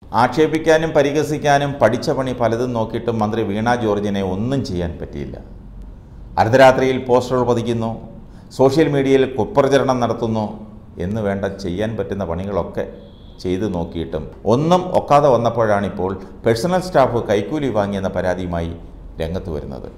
ആക്ഷേപിക്കാനും പരിഹസിക്കാനും പഠിച്ച പണി പലതും നോക്കിയിട്ടും മന്ത്രി വീണ ജോർജിനെ ഒന്നും ചെയ്യാൻ പറ്റിയില്ല അർദ്ധരാത്രിയിൽ പോസ്റ്ററുകൾ പതിക്കുന്നു സോഷ്യൽ മീഡിയയിൽ കുപ്രചരണം നടത്തുന്നു എന്ന് വേണ്ട ചെയ്യാൻ പറ്റുന്ന പണികളൊക്കെ ചെയ്തു നോക്കിയിട്ടും ഒന്നും ഒക്കാതെ വന്നപ്പോഴാണിപ്പോൾ പേഴ്സണൽ സ്റ്റാഫ് കൈക്കൂലി വാങ്ങിയെന്ന പരാതിയുമായി രംഗത്ത് വരുന്നത്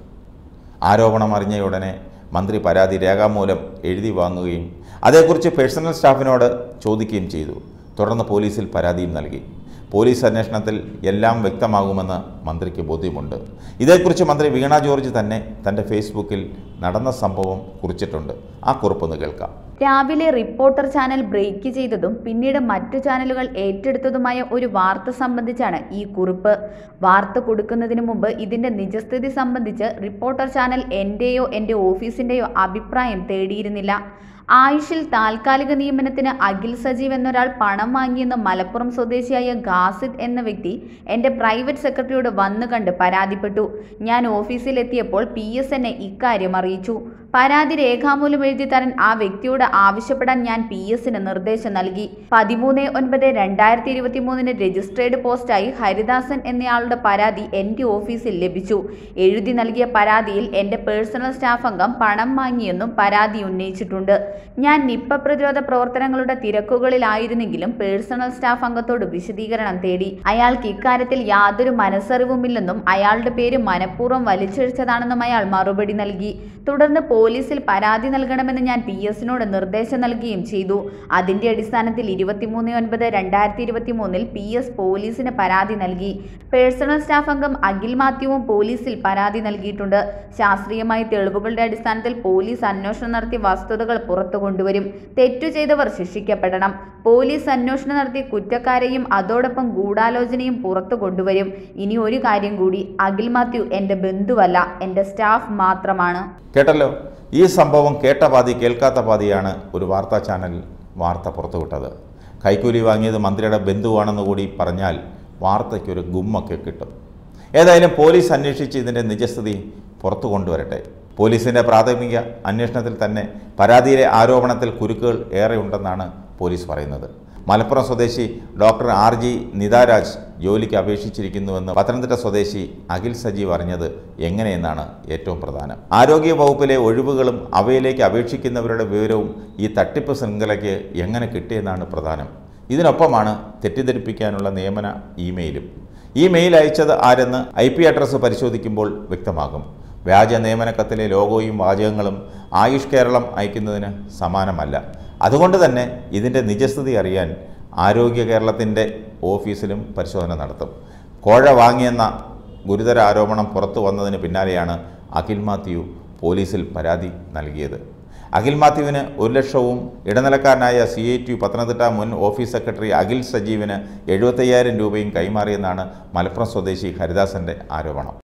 ആരോപണം അറിഞ്ഞയുടനെ മന്ത്രി പരാതി രേഖാമൂലം എഴുതി വാങ്ങുകയും അതേക്കുറിച്ച് പേഴ്സണൽ സ്റ്റാഫിനോട് ചോദിക്കുകയും ചെയ്തു തുടർന്ന് പോലീസിൽ പരാതിയും നൽകി പോലീസ് അന്വേഷണത്തിൽ എല്ലാം വ്യക്തമാകുമെന്ന് മന്ത്രിക്ക് ബോധ്യമുണ്ട് ഇതേക്കുറിച്ച് മന്ത്രി വീണ ജോർജ് തന്നെ തൻ്റെ ഫേസ്ബുക്കിൽ നടന്ന സംഭവം കുറിച്ചിട്ടുണ്ട് ആ കുറിപ്പൊന്ന് കേൾക്കാം രാവിലെ റിപ്പോർട്ടർ ചാനൽ ബ്രേക്ക് ചെയ്തതും പിന്നീട് മറ്റു ചാനലുകൾ ഏറ്റെടുത്തതുമായ ഒരു വാർത്ത സംബന്ധിച്ചാണ് ഈ കുറിപ്പ് വാർത്ത കൊടുക്കുന്നതിന് മുമ്പ് ഇതിന്റെ നിജസ്ഥിതി സംബന്ധിച്ച് റിപ്പോർട്ടർ ചാനൽ എന്റെയോ എൻ്റെ ഓഫീസിന്റെയോ അഭിപ്രായം തേടിയിരുന്നില്ല ആയുഷിൽ താൽക്കാലിക നിയമനത്തിന് അഖിൽ സജീവ് എന്നൊരാൾ പണം വാങ്ങിയെന്ന് മലപ്പുറം സ്വദേശിയായ ഗാസിദ് എന്ന വ്യക്തി എൻ്റെ പ്രൈവറ്റ് സെക്രട്ടറിയോട് വന്നു കണ്ട് പരാതിപ്പെട്ടു ഞാൻ ഓഫീസിലെത്തിയപ്പോൾ പി എസ് എന്നെ ഇക്കാര്യം അറിയിച്ചു പരാതി രേഖാമൂലം എഴുതി തരാൻ ആ വ്യക്തിയോട് ആവശ്യപ്പെടാൻ ഞാൻ പി എസിന് നിർദ്ദേശം നൽകി പതിമൂന്ന് ഒൻപത് രണ്ടായിരത്തി ഇരുപത്തി മൂന്നിന് രജിസ്ട്രേഡ് പോസ്റ്റായി ഹരിദാസൻ എന്നയാളുടെ പരാതി എൻ്റെ ഓഫീസിൽ ലഭിച്ചു എഴുതി നൽകിയ പരാതിയിൽ എൻ്റെ പേഴ്സണൽ സ്റ്റാഫ് അംഗം പണം വാങ്ങിയെന്നും പരാതി ഉന്നയിച്ചിട്ടുണ്ട് ഞാൻ നിപ്പ പ്രതിരോധ പ്രവർത്തനങ്ങളുടെ തിരക്കുകളിലായിരുന്നെങ്കിലും പേഴ്സണൽ സ്റ്റാഫ് അംഗത്തോട് വിശദീകരണം തേടി അയാൾക്ക് ഇക്കാര്യത്തിൽ യാതൊരു മനസ്സറിവുമില്ലെന്നും അയാളുടെ പേര് മനഃപൂർവ്വം വലിച്ചഴിച്ചതാണെന്നും അയാൾ മറുപടി നൽകി തുടർന്ന് പോലീസിൽ പരാതി നൽകണമെന്ന് ഞാൻ പി എസിനോട് നിർദ്ദേശം നൽകുകയും ചെയ്തു അതിന്റെ അടിസ്ഥാനത്തിൽ ഇരുപത്തിമൂന്ന് ഒൻപത് രണ്ടായിരത്തി ഇരുപത്തി മൂന്നിൽ പി എസ് പോലീസിന് പരാതി നൽകി പേഴ്സണൽ സ്റ്റാഫ് അംഗം അഖിൽ മാത്യുവും പോലീസിൽ പരാതി നൽകിയിട്ടുണ്ട് ശാസ്ത്രീയമായ തെളിവുകളുടെ അടിസ്ഥാനത്തിൽ പോലീസ് അന്വേഷണം നടത്തി വസ്തുതകൾ പുറത്തു കൊണ്ടുവരും തെറ്റു ചെയ്തവർ ശിക്ഷിക്കപ്പെടണം പോലീസ് അന്വേഷണം നടത്തി കുറ്റക്കാരെയും അതോടൊപ്പം ഗൂഢാലോചനയും പുറത്തു കൊണ്ടുവരും ഇനി ഒരു കാര്യം കൂടി അഖിൽ മാത്യു എൻ്റെ ബന്ധുവല്ല എൻ്റെ സ്റ്റാഫ് മാത്രമാണ് കേട്ടല്ലോ ഈ സംഭവം കേട്ട പാതി കേൾക്കാത്ത പാതിയാണ് ഒരു വാർത്താ ചാനൽ വാർത്ത പുറത്തുവിട്ടത് കൈക്കൂലി വാങ്ങിയത് മന്ത്രിയുടെ ബന്ധുവാണെന്ന് കൂടി പറഞ്ഞാൽ വാർത്തയ്ക്കൊരു ഗുമ്മൊക്കെ കിട്ടും ഏതായാലും പോലീസ് അന്വേഷിച്ച് ഇതിൻ്റെ നിജസ്ഥിതി പുറത്തു കൊണ്ടുവരട്ടെ പോലീസിൻ്റെ പ്രാഥമിക അന്വേഷണത്തിൽ തന്നെ പരാതിയിലെ ആരോപണത്തിൽ കുരുക്കുകൾ ഏറെ ഉണ്ടെന്നാണ് പോലീസ് പറയുന്നത് മലപ്പുറം സ്വദേശി ഡോക്ടർ ആർ ജി നിതാരാജ് ജോലിക്ക് അപേക്ഷിച്ചിരിക്കുന്നുവെന്ന് പത്തനംതിട്ട സ്വദേശി അഖിൽ സജീവ് അറിഞ്ഞത് എങ്ങനെയെന്നാണ് ഏറ്റവും പ്രധാനം ആരോഗ്യ വകുപ്പിലെ ഒഴിവുകളും അവയിലേക്ക് അപേക്ഷിക്കുന്നവരുടെ വിവരവും ഈ തട്ടിപ്പ് ശൃംഖലയ്ക്ക് എങ്ങനെ കിട്ടിയെന്നാണ് പ്രധാനം ഇതിനൊപ്പമാണ് തെറ്റിദ്ധരിപ്പിക്കാനുള്ള നിയമന ഇമെയിലും ഈ മെയിൽ അയച്ചത് ആരെന്ന് ഐ പി അഡ്രസ്സ് പരിശോധിക്കുമ്പോൾ വ്യക്തമാകും വ്യാജ നിയമന കത്തിലെ ലോഗോയും വാചകങ്ങളും ആയുഷ് കേരളം അയക്കുന്നതിന് സമാനമല്ല അതുകൊണ്ട് തന്നെ ഇതിൻ്റെ നിജസ്ഥിതി അറിയാൻ ആരോഗ്യ കേരളത്തിൻ്റെ ഓഫീസിലും പരിശോധന നടത്തും കോഴ വാങ്ങിയെന്ന ഗുരുതര ആരോപണം പുറത്തു വന്നതിന് പിന്നാലെയാണ് അഖിൽ മാത്യു പോലീസിൽ പരാതി നൽകിയത് അഖിൽ മാത്യുവിന് ഒരു ലക്ഷവും ഇടനിലക്കാരനായ സി ഐ ടി പത്തനംതിട്ട മുൻ ഓഫീസ് സെക്രട്ടറി അഖിൽ സജീവിന് എഴുപത്തയ്യായിരം രൂപയും കൈമാറിയെന്നാണ് മലപ്പുറം സ്വദേശി ഹരിദാസന്റെ ആരോപണം